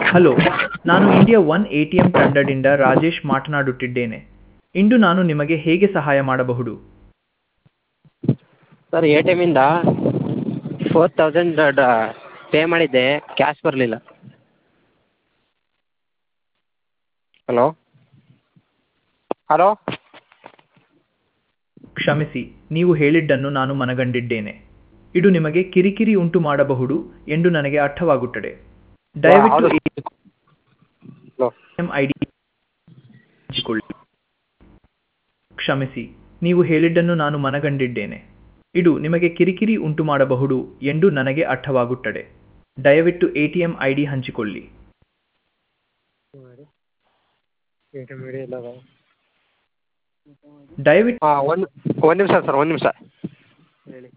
Hello ನಾನು India one A T M ತಂಡದಿಂದ ರಾಜೇಶ್ ಮಾತನಾಡುತ್ತಿದ್ದೇನೆ ಇಂದು ನಾನು ನಿಮಗೆ ಹೇಗೆ ಸಹಾಯ ಮಾಡಬಹುದು ಸರ್ ಎ ಟಿ ಎಮ್ಮಿಂದ ಫೋರ್ ತೌಸಂಡ್ ಪೇ ಮಾಡಿದ್ದೆ ಕ್ಯಾಶ್ ಬರಲಿಲ್ಲ ಹಲೋ ಹಲೋ ಕ್ಷಮಿಸಿ ನೀವು ಹೇಳಿದ್ದನ್ನು ನಾನು ಮನಗಂಡಿದ್ದೇನೆ ಇದು ನಿಮಗೆ ಕಿರಿಕಿರಿ ಉಂಟು ಮಾಡಬಹುದು ಎಂದು ನನಗೆ ಅರ್ಥವಾಗುತ್ತದೆ ದಯವಿಟ್ಟು ಹಲೋ ಎಂ ಐ ಡಿ ಹಂಚಿಕೊಳ್ಳಿ ಕ್ಷಮಿಸಿ ನೀವು ಹೇಳಿದ್ದನ್ನು ನಾನು ಮನಗಂಡಿದ್ದೇನೆ ಇದು ನಿಮಗೆ ಕಿರಿಕಿರಿ ಉಂಟು ಮಾಡಬಹುದು ಎಂದು ನನಗೆ ಅರ್ಥವಾಗುತ್ತದೆ ದಯವಿಟ್ಟು A T M I D ಹಂಚಿಕೊಳ್ಳಿ ದಯವಿಟ್ಟು ಹಾಂ ಒಂದು ಒಂದು ನಿಮಿಷ ಸರ್ ಒಂದು ನಿಮಿಷ ಹೇಳಿ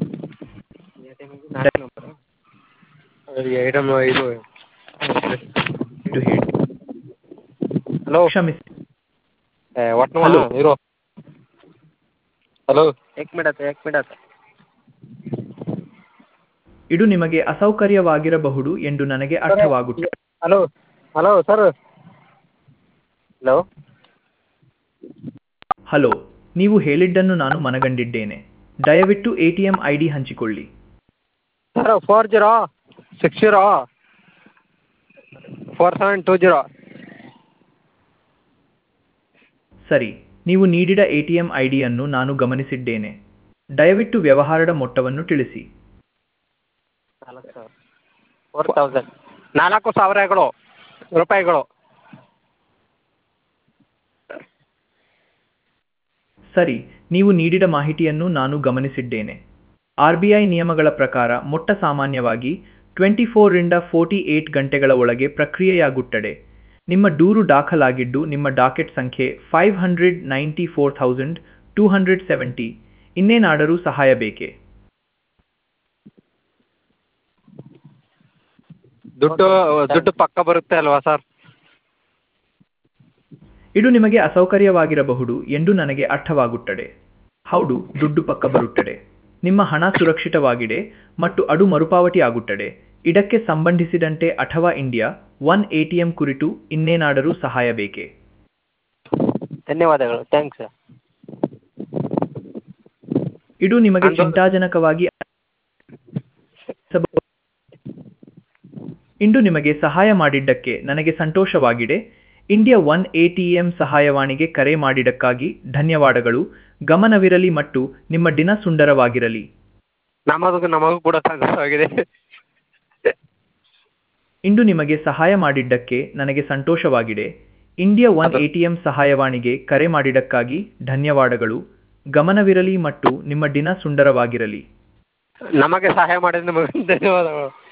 ಐಟಮ್ ಇದು ಹೇಳಿ ಹಲೋ ಕ್ಷಮಿಸಿ ಒಟ್ಟು Hello. ಇರೋ ಹಲೋ ಏಕ್ ಮಿಡತ್ ಏಕ್ ಮಿಡತ್ ಇದು ನಿಮಗೆ ಅಸೌಕರ್ಯವಾಗಿರಬಹುದು ಎಂದು ನನಗೆ ಅರ್ಥವಾಗುತ್ತದೆ hello hello sir hello hello ನೀವು ಹೇಳಿದ್ದನ್ನು ನಾನು ಮನಗಂಡಿದ್ದೇನೆ ದಯವಿಟ್ಟು A T M I D ಹಂಚಿಕೊಳ್ಳಿ sir four zero six zero four seven two zero ಸರಿ ನೀವು ನೀಡಿದ ಎ ಟಿ ಎಂ ಐ ಡಿಯನ್ನು ನಾನು ಗಮನಿಸಿದ್ದೇನೆ ದಯವಿಟ್ಟು ವ್ಯವಹಾರದ ಮೊತ್ತವನ್ನು ತಿಳಿಸಿ ನಾಲ್ಕು ಸಾವಿರ ಫೋರ್ ತೌಸಂಡ್ ನಾಲ್ಕು ಸಾವಿರಗಳು ರೂಪಾಯಿಗಳು ಸರಿ ನೀವು ನೀಡಿದ ಮಾಹಿತಿಯನ್ನು ನಾನು ಗಮನಿಸಿದ್ದೇನೆ ಆರ್ ಬಿ ಐ ನಿಯಮಗಳ ಪ್ರಕಾರ ಮೊಟ್ಟ ಸಾಮಾನ್ಯವಾಗಿ ಟ್ವೆಂಟಿ ಫೋರ್ರಿಂದ ಫೋರ್ಟಿ ಏಟ್ ಗಂಟೆಗಳ ಒಳಗೆ ಪ್ರಕ್ರಿಯೆಯಾಗುತ್ತದೆ ನಿಮ್ಮ ದೂರು ದಾಖಲಾಗಿದ್ದು ನಿಮ್ಮ ಡಾಕೆಟ್ ಸಂಖ್ಯೆ five hundred ninety four thousand two hundred seventy ಇನ್ನೇನಾದರೂ ಸಹಾಯ ಬೇಕೇ ದುಡ್ಡು ದುಡ್ಡು ಪಕ್ಕ ಬರುತ್ತೆ ಅಲ್ವಾ ಸರ್ ಇದು ನಿಮಗೆ ಅಸೌಕರ್ಯವಾಗಿರಬಹುದು ಎಂದು ನನಗೆ ಅರ್ಥವಾಗುತ್ತದೆ ಹೌದು ದುಡ್ಡು ಪಕ್ಕ ಬರುತ್ತದೆ ನಿಮ್ಮ ಹಣ ಸುರಕ್ಷಿತವಾಗಿದೆ ಮತ್ತು ಅದು ಮರುಪಾವತಿ ಆಗುತ್ತದೆ ಇದಕ್ಕೆ ಸಂಬಂಧಿಸಿದಂತೆ ಅಥವಾ India one A T M ಕುರಿತು ಇನ್ನೇನಾದರೂ ಸಹಾಯ ಬೇಕೇ ಧನ್ಯವಾದಗಳು ಥ್ಯಾಂಕ್ಸ್ ಇದು ನಿಮಗೆ ಅಂದು- ಚಿಂತಾಜನಕವಾಗಿ ಅನಿಸಬಹುದು. ಇಂದು ನಿಮಗೆ ಸಹಾಯ ಮಾಡಿದ್ದಕ್ಕೆ ನನಗೆ ಸಂತೋಷವಾಗಿದೆ India one A T M ಸಹಾಯವಾಣಿಗೆ ಕರೆ ಮಾಡಿದ್ದಕ್ಕಾಗಿ ಧನ್ಯವಾದಗಳು ಗಮನವಿರಲಿ ಮತ್ತು ನಿಮ್ಮ ದಿನ ಸುಂದರವಾಗಿರಲಿ ನಮಗೂ ನಮಗೂ ಕೂಡ ಸಂತೋಷವಾಗಿದೆ ಇಂದು ನಿಮಗೆ ಸಹಾಯ ಮಾಡಿದ್ದಕ್ಕೆ ನನಗೆ ಸಂತೋಷವಾಗಿದೆ ಇಂಡಿಯಾ ಒನ್ ಅದು- ಎ ಟಿ ಎಂ ಸಹಾಯವಾಣಿಗೆ ಕರೆ ಮಾಡಿದ್ದಕ್ಕಾಗಿ ಧನ್ಯವಾದಗಳು ಗಮನವಿರಲಿ ಮತ್ತು ನಿಮ್ಮ ದಿನ ಸುಂದರವಾಗಿರಲಿ ನಮಗೆ ಸಹಾಯ ಮಾಡಿದ ನಿಮಗೆ ಧನ್ಯವಾದಗಳು